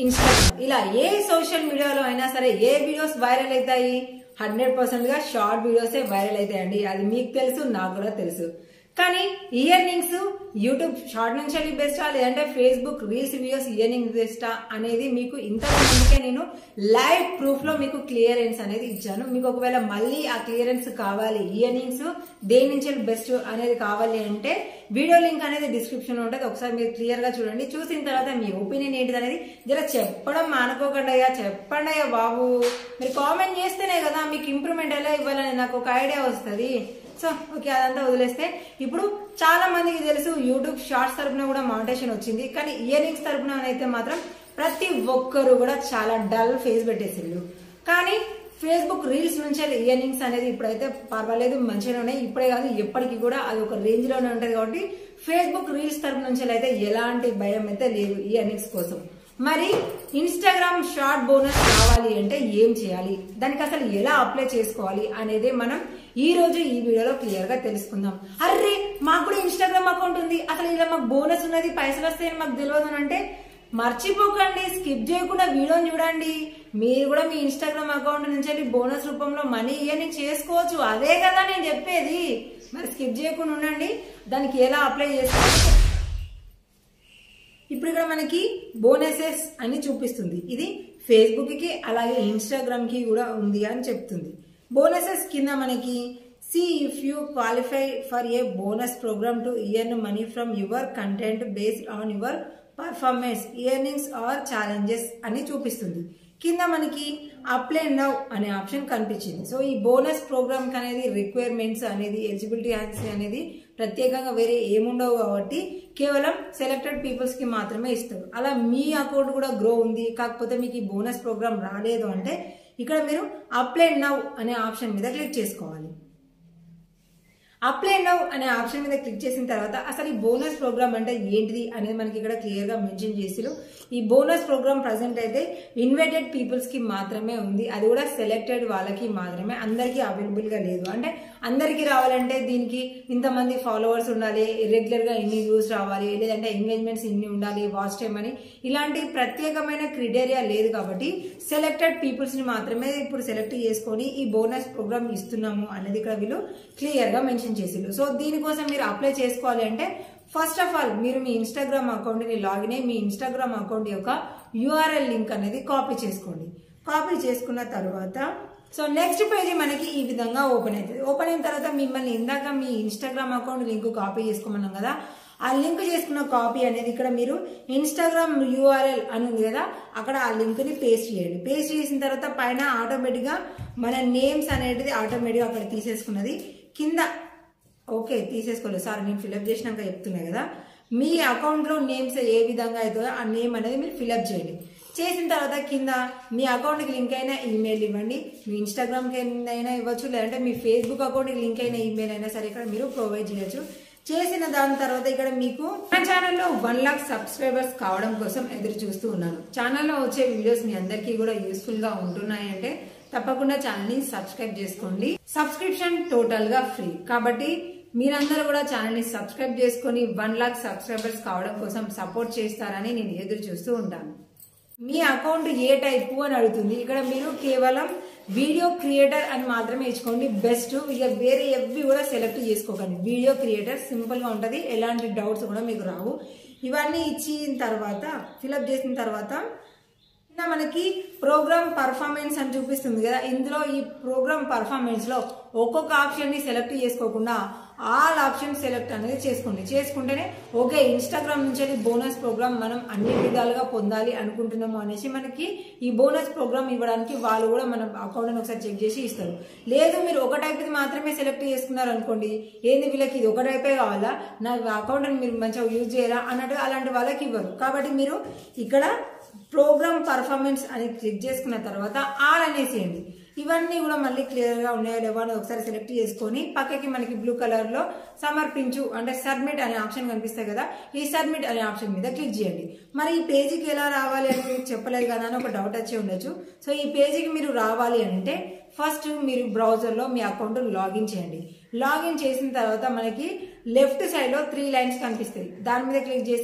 Instagram ఇలా ఏ social మీడియాలో అయినా సరే ఏ వీడియోస్ వైరల్ అవుతాయి హండ్రెడ్ పర్సెంట్ గా షార్ట్ వీడియోసే వైరల్ అవుతాయండి అది మీకు తెలుసు నాకు కూడా తెలుసు కానీ ఇయర్ రింగ్స్ యూట్యూబ్ షార్ట్ నుంచి వెళ్ళి బెస్టా లేదంటే Facebook reels videos earnings బెస్టా అనేది మీకు ఇంత ముందుకే నేను లైవ్ ప్రూఫ్ లో మీకు క్లియరెన్స్ అనేది ఇచ్చాను మీకు ఒకవేళ మళ్ళీ ఆ క్లియరెన్స్ కావాలి ఇయర్ రింగ్స్ దేని నుంచి బెస్ట్ అనేది కావాలి అంటే వీడియో లింక్ అనేది డిస్క్రిప్షన్ లో ఉంటుంది ఒకసారి మీరు క్లియర్ గా చూడండి చూసిన తర్వాత మీ ఒపీనియన్ ఏంటిది అనేది జర చెప్పడం మానుకోకండి అయ్యా చెప్పండి అయ్యా బాబు మీరు కామెంట్ చేస్తేనే కదా మీకు ఇంప్రూవ్మెంట్ ఎలా ఇవ్వాలని నాకు ఒక ఐడియా వస్తుంది సో ఓకే అదంతా వదిలేస్తే ఇప్పుడు చాలా మందికి తెలుసు యూట్యూబ్ షార్ట్స్ తరపున కూడా మౌంటేషన్ వచ్చింది కానీ ఇయర్ రింగ్స్ తరపున అయితే మాత్రం ప్రతి ఒక్కరు కూడా చాలా డల్ ఫేస్ పెట్టేసిండ్రు కానీ ఫేస్బుక్ రీల్స్ నుంచి ఇయర్ రింగ్స్ అనేది ఇప్పుడైతే పర్వాలేదు మంచిగానే ఉన్నాయి ఇప్పుడే కాదు ఎప్పటికీ కూడా అది ఒక రేంజ్ లోనే ఉంటుంది కాబట్టి ఫేస్బుక్ రీల్స్ తరపు నుంచి అయితే ఎలాంటి భయం అయితే లేదు ఇయర్ రింగ్స్ కోసం మరి ఇన్స్టాగ్రామ్ షార్ట్ బోనస్ కావాలి అంటే ఏం చేయాలి దానికి అసలు ఎలా అప్లై చేసుకోవాలి అనేది మనం ఈ రోజు ఈ వీడియోలో క్లియర్ గా తెలుసుకుందాం అర్రే మాకు కూడా ఇన్స్టాగ్రామ్ అకౌంట్ ఉంది అసలు ఇలా మాకు బోనస్ ఉన్నది పైసలు వస్తాయని మాకు తెలియదు అని అంటే మర్చిపోకండి స్కిప్ చేయకుండా వీడియోని చూడండి మీరు కూడా మీ ఇన్స్టాగ్రామ్ అకౌంట్ నుంచి వెళ్ళి బోనస్ రూపంలో మనీ ఇవన్నీ చేసుకోవచ్చు అదే కదా నేను చెప్పేది మరి స్కిప్ చేయకుండా ఉండండి దానికి ఎలా అప్లై చేసుకోవాలి ఇప్పుడు ఇక్కడ మనకి బోనసెస్ అని చూపిస్తుంది ఇది ఫేస్బుక్ కి అలాగే ఇన్స్టాగ్రామ్ కి కూడా ఉంది అని చెప్తుంది బోనసెస్ కింద మనకి see if you qualify for a bonus programme to earn money from your content based on your performance earnings or challenges అని చూపిస్తుంది కింద మనకి అప్లై నవ్ అనే ఆప్షన్ కనిపించింది సో ఈ బోనస్ ప్రోగ్రామ్ అనేది రిక్వైర్మెంట్స్ అనేది ఎలిజిబిలిటీ అనేది ప్రత్యేకంగా వేరే ఏముండవు కాబట్టి కేవలం సెలెక్టెడ్ పీపుల్స్ కి మాత్రమే ఇస్తారు అలా మీ అకౌంట్ కూడా గ్రో ఉంది కాకపోతే మీకు ఈ బోనస్ ప్రోగ్రామ్ రాలేదు అంటే ఇక్కడ మీరు అప్లై నవ్ అనే ఆప్షన్ మీద క్లిక్ చేసుకోవాలి అప్లై నవ్ అనే ఆప్షన్ మీద క్లిక్ చేసిన తర్వాత అసలు ఈ బోనస్ ప్రోగ్రామ్ అంటే ఏంటిది అనేది మనకి ఇక్కడ క్లియర్ గా మెన్షన్ చేసిరు ఈ బోనస్ ప్రోగ్రామ్ ప్రజెంట్ అయితే ఇన్వైటెడ్ పీపుల్స్ కి మాత్రమే ఉంది అది కూడా సెలెక్టెడ్ వాళ్ళకి మాత్రమే అందరికీ అవైలబుల్ గా లేదు అంటే అందరికీ రావాలంటే దీనికి ఇంతమంది ఫాలోవర్స్ ఉండాలి రెగ్యులర్ గా ఇన్ని వ్యూస్ రావాలి లేదంటే ఎంగేజ్మెంట్స్ ఇన్ని ఉండాలి వాచ్ టైం అని ఇలాంటి ప్రత్యేకమైన క్రిటేరియా లేదు కాబట్టి సెలెక్టెడ్ పీపుల్స్ ని మాత్రమే ఇప్పుడు సెలెక్ట్ చేసుకొని ఈ బోనస్ ప్రోగ్రామ్ ఇస్తున్నాము అనేది ఇక్కడ వీళ్ళు క్లియర్ గా మెన్షన్ చేసిండ్రు సో దీనికోసం మీరు అప్లై చేసుకోవాలి అంటే ఫస్ట్ ఆఫ్ ఆల్ మీరు మీ ఇన్స్టాగ్రామ్ అకౌంట్ ని లాగిన్ అయ్యి మీ ఇన్స్టాగ్రామ్ అకౌంట్ యొక్క యూఆర్ఎల్ లింక్ అనేది కాపీ చేసుకోండి కాపీ చేసుకున్న తర్వాత సో నెక్స్ట్ పేజీ మనకి ఈ విధంగా ఓపెన్ అవుతుంది ఓపెన్ అయిన తర్వాత మిమ్మల్ని ఇందాక మీ ఇన్స్టాగ్రామ్ అకౌంట్ లింక్ కాపీ చేసుకోమన్నాం కదా ఆ లింక్ చేసుకున్న కాపీ అనేది ఇక్కడ మీరు ఇన్స్టాగ్రామ్ యూఆర్ఎల్ అని ఉంది కదా అక్కడ ఆ లింక్ ని పేస్ట్ చేయండి పేస్ట్ చేసిన తర్వాత పైన ఆటోమేటిక్ గా మన నేమ్స్ అనేది ఆటోమేటిక్ అక్కడ తీసేసుకున్నది కింద ఓకే తీసేసుకోలేదు సార్ నేను ఫిలప్ చేసినాక చెప్తున్నా కదా మీ అకౌంట్లో నేమ్స్ ఏ విధంగా అవుతుందో ఆ నేమ్ అనేది మీరు ఫిలప్ చేయండి చేసిన తర్వాత కింద మీ అకౌంట్కి లింక్ అయిన ఈమెయిల్ ఇవ్వండి మీ ఇన్స్టాగ్రామ్కి అయినా ఇవ్వచ్చు లేదంటే మీ ఫేస్బుక్ అకౌంట్కి లింక్ అయిన ఈమెయిల్ అయినా సరే ఇక్కడ మీరు ప్రొవైడ్ చేయొచ్చు చేసిన దాని తర్వాత ఇక్కడ మీకు నా ఛానల్లో వన్ లాక్ సబ్స్క్రైబర్స్ కావడం కోసం ఎదురు చూస్తూ ఉన్నాను ఛానల్లో వచ్చే వీడియోస్ మీ అందరికీ కూడా యూస్ఫుల్ గా ఉంటున్నాయంటే తప్పకుండా ఛానల్ ని సబ్స్క్రైబ్ చేసుకోండి సబ్స్క్రిప్షన్ టోటల్ గా ఫ్రీ కాబట్టి మీరందరూ కూడా ఛానల్ ని సబ్స్క్రైబ్ చేసుకొని వన్ లాక్ సబ్స్క్రైబర్స్ కావడం కోసం సపోర్ట్ చేస్తారని నేను ఎదురు చూస్తూ ఉంటాను మీ అకౌంట్ ఏ టైపు అని అడుగుతుంది ఇక్కడ మీరు కేవలం వీడియో క్రియేటర్ అని మాత్రమే ఇచ్చుకోండి బెస్ట్ ఇక వేరే ఎవ్వి కూడా సెలెక్ట్ చేసుకోకండి వీడియో క్రియేటర్ సింపుల్ గా ఉంటది ఎలాంటి డౌట్స్ కూడా మీకు రావు ఇవన్నీ ఇచ్చిన తర్వాత ఫిలప్ చేసిన తర్వాత కింద మనకి ప్రోగ్రామ్ పర్ఫార్మెన్స్ అని చూపిస్తుంది కదా ఇందులో ఈ ప్రోగ్రామ్ పర్ఫార్మెన్స్ లో ఒక్కొక్క ఆప్షన్ ని సెలెక్ట్ చేసుకోకుండా ఆల్ ఆప్షన్ సెలెక్ట్ అనేది చేసుకోండి చేసుకుంటేనే ఓకే ఇన్స్టాగ్రామ్ నుంచి బోనస్ ప్రోగ్రామ్ మనం అన్ని విధాలుగా పొందాలి అనుకుంటున్నాము అనేసి మనకి ఈ బోనస్ ప్రోగ్రామ్ ఇవ్వడానికి వాళ్ళు కూడా మన అకౌంట్ ఒకసారి చెక్ చేసి ఇస్తారు లేదు మీరు ఒక టైప్ ఇది మాత్రమే సెలెక్ట్ చేసుకున్నారు అనుకోండి ఏంది వీళ్ళకి ఇది ఒక టైపే కావాలా నా అకౌంట్ మీరు మంచిగా యూజ్ చేయాలా అన్నట్టు అలాంటి వాళ్ళకి ఇవ్వరు కాబట్టి మీరు ఇక్కడ ప్రోగ్రామ్ పర్ఫార్మెన్స్ అని క్లిక్ చేసుకున్న తర్వాత ఆల్ అనేసేయండి ఇవన్నీ కూడా మళ్ళీ క్లియర్ గా ఉన్నాయో లేవో అని ఒకసారి సెలెక్ట్ చేసుకొని పక్కకి మనకి బ్లూ కలర్ లో సమర్పించు అంటే సబ్మిట్ అనే ఆప్షన్ కనిపిస్తాయి కదా ఈ సబ్మిట్ అనే ఆప్షన్ మీద క్లిక్ చేయండి మరి ఈ పేజీకి ఎలా రావాలి అని మీకు చెప్పలేదు కదా అని ఒక డౌట్ వచ్చి ఉండొచ్చు సో ఈ పేజీకి మీరు రావాలి అంటే ఫస్ట్ మీరు బ్రౌజర్ లో మీ అకౌంట్ లాగిన్ చేయండి లాగిన్ చేసిన తర్వాత మనకి లెఫ్ట్ సైడ్ లో త్రీ లైన్స్ కనిపిస్తాయి దాని మీద క్లిక్ చేసి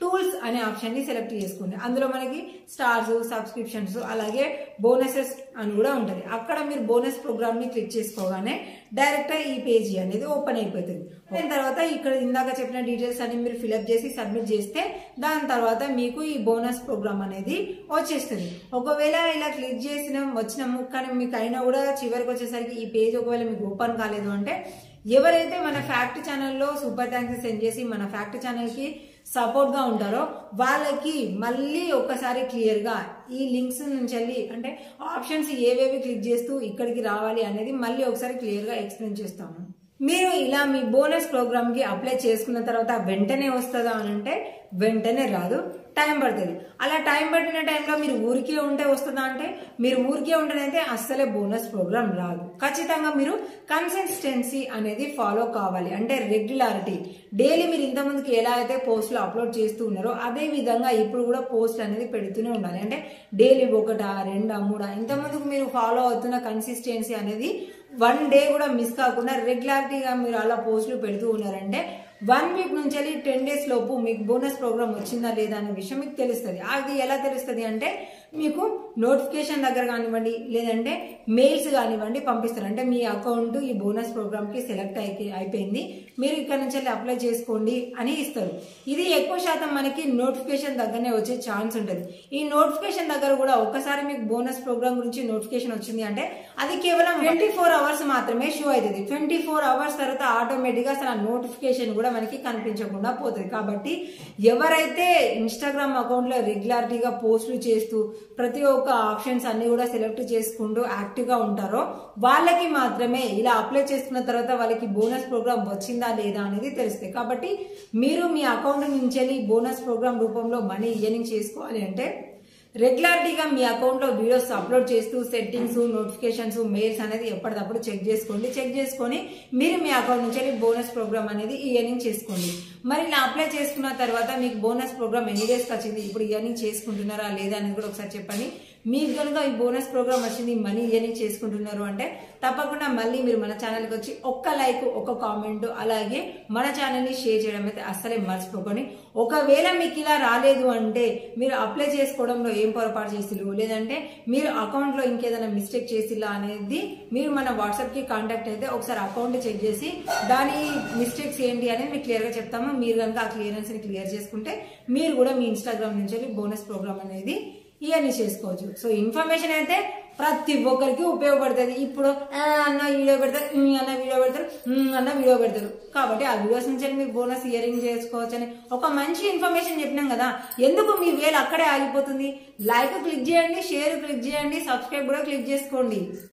టూల్స్ అనే ఆప్షన్ ని సెలెక్ట్ చేసుకోండి అందులో మనకి స్టార్స్ సబ్స్క్రిప్షన్స్ అలాగే బోనసెస్ అని కూడా ఉంటుంది అక్కడ మీరు బోనస్ ప్రోగ్రామ్ ని క్లిక్ చేసుకోగానే డైరెక్ట్ ఈ పేజీ అనేది ఓపెన్ అయిపోతుంది దాని తర్వాత ఇక్కడ ఇందాక చెప్పిన డీటెయిల్స్ అన్ని మీరు ఫిల్అప్ చేసి సబ్మిట్ చేస్తే దాని తర్వాత మీకు ఈ బోనస్ ప్రోగ్రామ్ అనేది వచ్చేస్తుంది ఒకవేళ ఇలా క్లిక్ చేసిన వచ్చినాము కానీ మీకు అయినా కూడా చివరికి వచ్చేసరికి ఈ పేజ్ ఒకవేళ మీకు ఓపెన్ కాలేదు అంటే ఎవరైతే మన ఫ్యాక్ట్ ఛానల్లో సూపర్ థ్యాంక్స్ సెండ్ చేసి మన ఫ్యాక్ట్ ఛానల్కి సపోర్ట్ గా ఉంటారో వాళ్ళకి మళ్ళీ ఒక్కసారి క్లియర్ గా ఈ లింక్స్ నుంచి వెళ్ళి అంటే ఆప్షన్స్ ఏవేవి క్లిక్ చేస్తూ ఇక్కడికి రావాలి అనేది మళ్ళీ ఒకసారి క్లియర్ గా ఎక్స్ప్లెయిన్ చేస్తాము మీరు ఇలా మీ బోనస్ ప్రోగ్రామ్ కి అప్లై చేసుకున్న తర్వాత వెంటనే వస్తుందా అని అంటే వెంటనే రాదు టైం పడుతుంది అలా టైం పట్టిన టైంలో మీరు ఊరికే ఉంటే వస్తుందా అంటే మీరు ఊరికే ఉంటేనైతే అస్సలే బోనస్ ప్రోగ్రామ్ రాదు ఖచ్చితంగా మీరు కన్సిస్టెన్సీ అనేది ఫాలో కావాలి అంటే రెగ్యులారిటీ డైలీ మీరు ఇంతకుముందుకు ఎలా అయితే పోస్టులు అప్లోడ్ చేస్తూ ఉన్నారో అదే విధంగా ఇప్పుడు కూడా పోస్ట్ అనేది పెడుతూనే ఉండాలి అంటే డైలీ ఒకటా రెండా మూడా ఇంతకుముందుకు మీరు ఫాలో అవుతున్న కన్సిస్టెన్సీ అనేది వన్ డే కూడా మిస్ కాకుండా రెగ్యులారిటీగా మీరు అలా పోస్టులు పెడుతూ ఉన్నారంటే వన్ వీక్ నుంచి వెళ్ళి టెన్ డేస్ లోపు మీకు బోనస్ ప్రోగ్రామ్ వచ్చిందా లేదా అనే విషయం మీకు తెలుస్తుంది అది ఎలా తెలుస్తుంది అంటే మీకు నోటిఫికేషన్ దగ్గర కానివ్వండి లేదంటే మెయిల్స్ కానివ్వండి పంపిస్తారు అంటే మీ అకౌంట్ ఈ బోనస్ ప్రోగ్రామ్ కి సెలెక్ట్ అయి అయిపోయింది మీరు ఇక్కడ నుంచి వెళ్ళి అప్లై చేసుకోండి అని ఇస్తారు ఇది ఎక్కువ శాతం మనకి నోటిఫికేషన్ దగ్గరనే వచ్చే ఛాన్స్ ఉంటుంది ఈ నోటిఫికేషన్ దగ్గర కూడా ఒక్కసారి మీకు బోనస్ ప్రోగ్రామ్ గురించి నోటిఫికేషన్ వచ్చింది అంటే అది కేవలం ట్వంటీ ఫోర్ అవర్స్ మాత్రమే షో అవుతుంది ట్వంటీ ఫోర్ అవర్స్ తర్వాత ఆటోమేటిక్ గా అసలు ఆ నోటిఫికేషన్ కూడా మనకి కనిపించకుండా పోతుంది కాబట్టి ఎవరైతే ఇన్స్టాగ్రామ్ అకౌంట్ లో రెగ్యులారిటీగా పోస్టులు చేస్తూ ప్రతి ఒక్క ఆప్షన్స్ అన్ని కూడా సెలెక్ట్ చేసుకుంటూ యాక్టివ్ గా ఉంటారో వాళ్ళకి మాత్రమే ఇలా అప్లై చేసుకున్న తర్వాత వాళ్ళకి బోనస్ ప్రోగ్రామ్ వచ్చిందా లేదా అనేది తెలుస్తుంది కాబట్టి మీరు మీ అకౌంట్ నుంచి వెళ్ళి బోనస్ ప్రోగ్రామ్ రూపంలో మనీ ఇయర్నింగ్ చేసుకోవాలి అంటే రెగ్యులారిటీగా మీ అకౌంట్లో వీడియోస్ అప్లోడ్ చేస్తూ సెట్టింగ్స్ నోటిఫికేషన్స్ మెయిల్స్ అనేది ఎప్పటికప్పుడు చెక్ చేసుకోండి చెక్ చేసుకొని మీరు మీ అకౌంట్ నుంచి వెళ్ళి బోనస్ ప్రోగ్రామ్ అనేది ఇయర్నింగ్ చేసుకోండి మరి ఇలా అప్లై చేసుకున్న తర్వాత మీకు బోనస్ ప్రోగ్రామ్ ఎన్ని డేస్కి వచ్చింది ఇప్పుడు ఇయర్నింగ్ చేసుకుంటున్నారా లేదా అనేది కూడా ఒకసారి చెప్పండి మీకు కనుక ఈ బోనస్ ప్రోగ్రామ్ వచ్చింది మనీ ఇయర్నింగ్ చేసుకుంటున్నారు అంటే తప్పకుండా మళ్ళీ మీరు మన ఛానల్కి వచ్చి ఒక్క లైక్ ఒక కామెంట్ అలాగే మన ఛానల్ని షేర్ చేయడం అయితే అస్సలే మర్చిపోకండి ఒకవేళ మీకు ఇలా రాలేదు అంటే మీరు అప్లై చేసుకోవడంలో ఏం పొరపాటు చేసిరు లేదంటే మీరు అకౌంట్లో ఇంకేదైనా మిస్టేక్ చేసిలా అనేది మీరు మన వాట్సాప్కి కాంటాక్ట్ అయితే ఒకసారి అకౌంట్ చెక్ చేసి దాని మిస్టేక్స్ ఏంటి అనేది మీకు క్లియర్గా చెప్తాము మీరు కనుక ఆ క్లియరెన్స్ని క్లియర్ చేసుకుంటే మీరు కూడా మీ ఇన్స్టాగ్రామ్ నుంచి వెళ్ళి బోనస్ ప్రోగ్రామ్ అనేది ఇవన్నీ చేసుకోవచ్చు సో ఇన్ఫర్మేషన్ అయితే ప్రతి ఒక్కరికి ఉపయోగపడుతుంది ఇప్పుడు ఆ అన్న వీడియో పెడతారు ఉమ్ అన్న వీడియో పెడతారు ఉమ్ అన్న వీడియో పెడతారు కాబట్టి ఆ వీడియోస్ నుంచి మీరు బోనస్ ఇయరింగ్ చేసుకోవచ్చు అని ఒక మంచి ఇన్ఫర్మేషన్ చెప్పినాం కదా ఎందుకు మీ వేలు అక్కడే ఆగిపోతుంది లైక్ క్లిక్ చేయండి షేర్ క్లిక్ చేయండి సబ్స్క్రైబ్ కూడా క్లిక్ చేసుకోండి